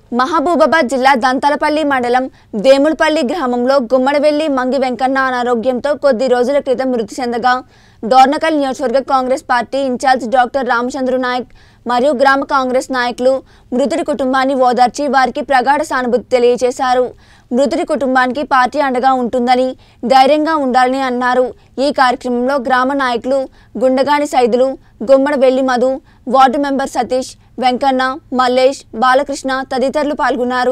మహబూబాబాద్ జిల్లా దంతలపల్లి మండలం వేములపల్లి గ్రామంలో గుమ్మడివెల్లి మంగి వెంకన్న అనారోగ్యంతో కొద్ది రోజుల క్రితం మృతి చెందగా డోర్నకల్ నియోజకవర్గ Congress party incharge doctor Ramachandra Naik మరియు గ్రామ కాంగ్రెస్ నాయకులు మృతుడి కుటుంబాన్ని ఓదార్చి వారికి ప్రగాఢ సానుభూతి తెలియజేశారు మృతుడి కుటుంబానికి పార్టీ అండగా ఉంటుందని ధైర్యంగా ఉండాలని అన్నారు ఈ కార్యక్రమంలో గ్రామ నాయకులు గుండగాని సైదులు గుమ్మడవెల్లి మధు వార్డు మెంబర్ సతీష్ వెంకన్న మల్లేష్ బాలకృష్ణ తదితరులు పాల్గొన్నారు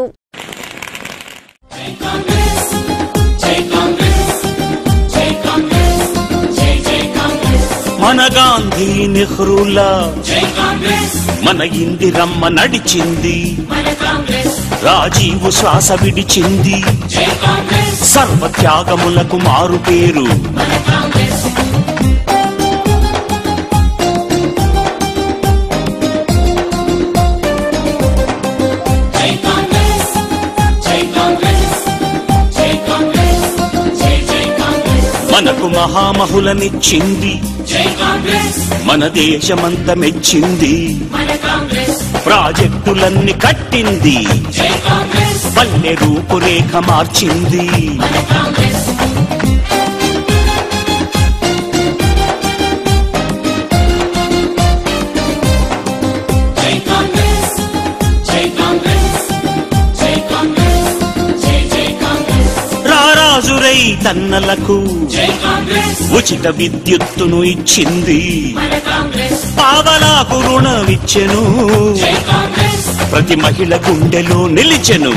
మన గాంధీ నెహ్రూలా మన ఇందిరమ్మ నడిచింది రాజీవు శ్వాస విడిచింది సర్వత్యాగములకు మారు పేరు మనకు మహామహులనిచ్చింది మన దేశమంత మెచ్చింది ప్రాజెక్టులన్నీ కట్టింది పల్లె రూపురేఖ మార్చింది రారాజురై తన్నలకు ఉచిత విద్యుత్తును ఇచ్చింది పావలాకు రుణమిచ్చెను ప్రతి మహిళ గుండెలో నిలిచెను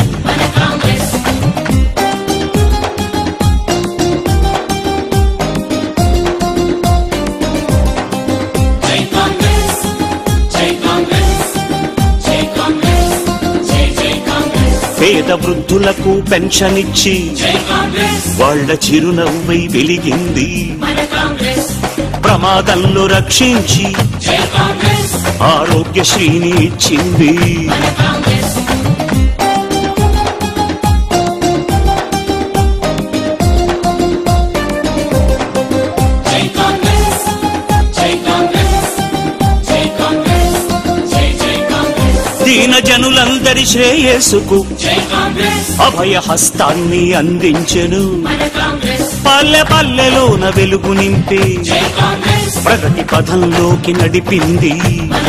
పేద వృద్ధులకు పెన్షన్ ఇచ్చి వాళ్ళ చిరునవ్వై వెలిగింది ప్రమాదంలో రక్షించి ఆరోగ్యశ్రీని ఇచ్చింది దీన జనులందరి శ్రేయస్సుకు అభయ హస్తాన్ని అందించెను పల్లె పల్లెలోన వెలుగు నింపి ప్రగతి పథంలోకి నడిపింది